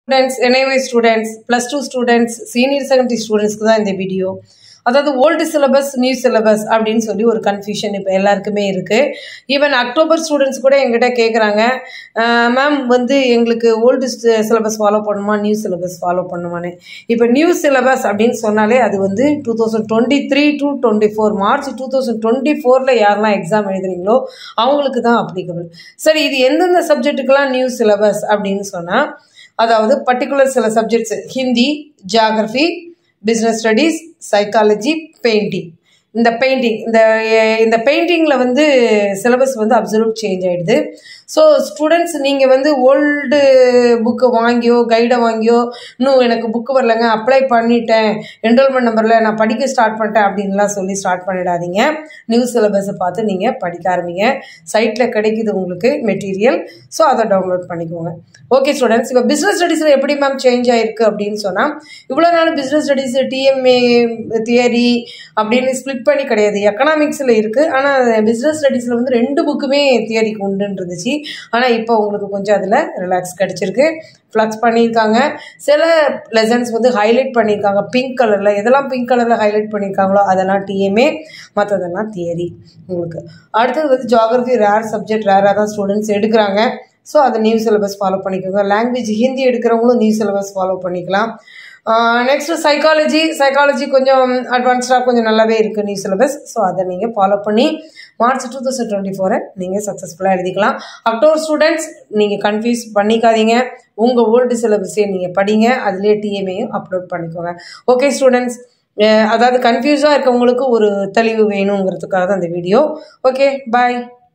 students NIV students plus two students senior secondary ஸ்டூடெண்ட்ஸ்க்கு தான் இந்த வீடியோ அதாவது ஓல்டு சிலபஸ் நியூ சிலபஸ் அப்படின்னு சொல்லி ஒரு கன்ஃபியூஷன் இப்போ எல்லாருக்குமே இருக்குது ஈவன் அக்டோபர் ஸ்டூடெண்ட்ஸ் கூட எங்கிட்ட கேட்குறாங்க மேம் வந்து எங்களுக்கு ஓல்டு சிலபஸ் ஃபாலோ பண்ணுமா நியூ சிலபஸ் ஃபாலோ பண்ணுமான்னு இப்போ நியூ சிலபஸ் அப்படின்னு சொன்னாலே அது வந்து two thousand twenty three to twenty four March two thousand twenty ஃபோரில் யாரெல்லாம் எக்ஸாம் எழுதுறீங்களோ அவங்களுக்கு தான் அப்ளிகபிள் சரி இது எந்தெந்த சப்ஜெக்ட்டுக்கெல்லாம் நியூ சிலபஸ் அப்படின்னு சொன்னால் அதாவது பர்டிகுலர் சில subjects Hindi geography business studies psychology painting இந்த பெயிண்டிங் இந்த இந்த பெயிண்டிங்கில் வந்து சிலபஸ் வந்து அப்சல்யூட் சேஞ்ச் ஆகிடுது ஸோ ஸ்டூடெண்ட்ஸ் நீங்கள் வந்து ஓல்டு புக்கு வாங்கியோ கைடை வாங்கியோ இன்னும் எனக்கு புக்கு வரலங்க அப்ளை பண்ணிட்டேன் என்ரோல்மெண்ட் நம்பரில் நான் படிக்க ஸ்டார்ட் பண்ணிட்டேன் அப்படின்லாம் சொல்லி ஸ்டார்ட் பண்ணிடாதீங்க நியூ சிலபஸை பார்த்து நீங்கள் படிக்க ஆரம்பிங்க சைட்டில் கிடைக்குது உங்களுக்கு மெட்டீரியல் ஸோ அதை டவுன்லோட் பண்ணிக்கோங்க ஓகே ஸ்டூடெண்ட்ஸ் இப்போ பிஸ்னஸ் ஸ்டடீஸில் எப்படி மேம் சேஞ்ச் ஆகிருக்கு அப்படின்னு சொன்னால் இவ்வளோ நாள் பிஸ்னஸ் ஸ்டடீஸ் டிஎம்ஏ தியரி அப்படின்னு ஸ்ப்ளிட் பண்ணி கிடையாது எக்கனாமிக்ஸில் இருக்குது ஆனால் பிஸ்னஸ் ஸ்டடீஸில் வந்து ரெண்டு புக்குமே தியரிக்கு உண்டுன்னு இருந்துச்சு ஆனால் இப்போ உங்களுக்கு கொஞ்சம் அதில் ரிலாக்ஸ் கிடச்சிருக்கு ஃப்ளக்ஸ் பண்ணியிருக்காங்க சில லெசன்ஸ் வந்து ஹைலைட் பண்ணியிருக்காங்க பிங்க் கலரில் எதெல்லாம் பிங்க் கலரில் ஹைலைட் பண்ணியிருக்காங்களோ அதெல்லாம் டிஎம்ஏ மற்றதெல்லாம் தியரி உங்களுக்கு அடுத்தது வந்து ஜாகிரஃபி ரேர் சப்ஜெக்ட் ரேராக தான் ஸ்டூடெண்ட்ஸ் எடுக்கிறாங்க ஸோ அதை நியூ சிலபஸ் ஃபாலோ பண்ணிக்கோங்க லாங்குவேஜ் ஹிந்தி எடுக்கிறவங்களும் நியூ சிலபஸ் ஃபாலோ பண்ணிக்கலாம் நெக்ஸ்ட்டு சைக்காலஜி சைக்காலஜி கொஞ்சம் அட்வான்ஸ்டாக கொஞ்சம் நல்லாவே இருக்குது நியூ சிலபஸ் ஸோ அதை நீங்கள் ஃபாலோ பண்ணி மார்ச் டூ தௌசண்ட் டுவெண்ட்டி ஃபோரை நீங்கள் சக்ஸஸ்ஃபுல்லாக எழுதிக்கலாம் அக்டோபர் ஸ்டூடெண்ட்ஸ் நீங்கள் கன்ஃபியூஸ் பண்ணிக்காதீங்க உங்கள் ஓல்டு சிலபஸே நீங்கள் படிங்க அதுலேயே டிஎம்ஏயும் அப்லோட் பண்ணிக்கோங்க ஓகே ஸ்டூடெண்ட்ஸ் அதாவது கன்ஃபியூஸாக இருக்கவங்களுக்கு ஒரு தெளிவு வேணுங்கிறதுக்காக தான் இந்த வீடியோ ஓகே பாய்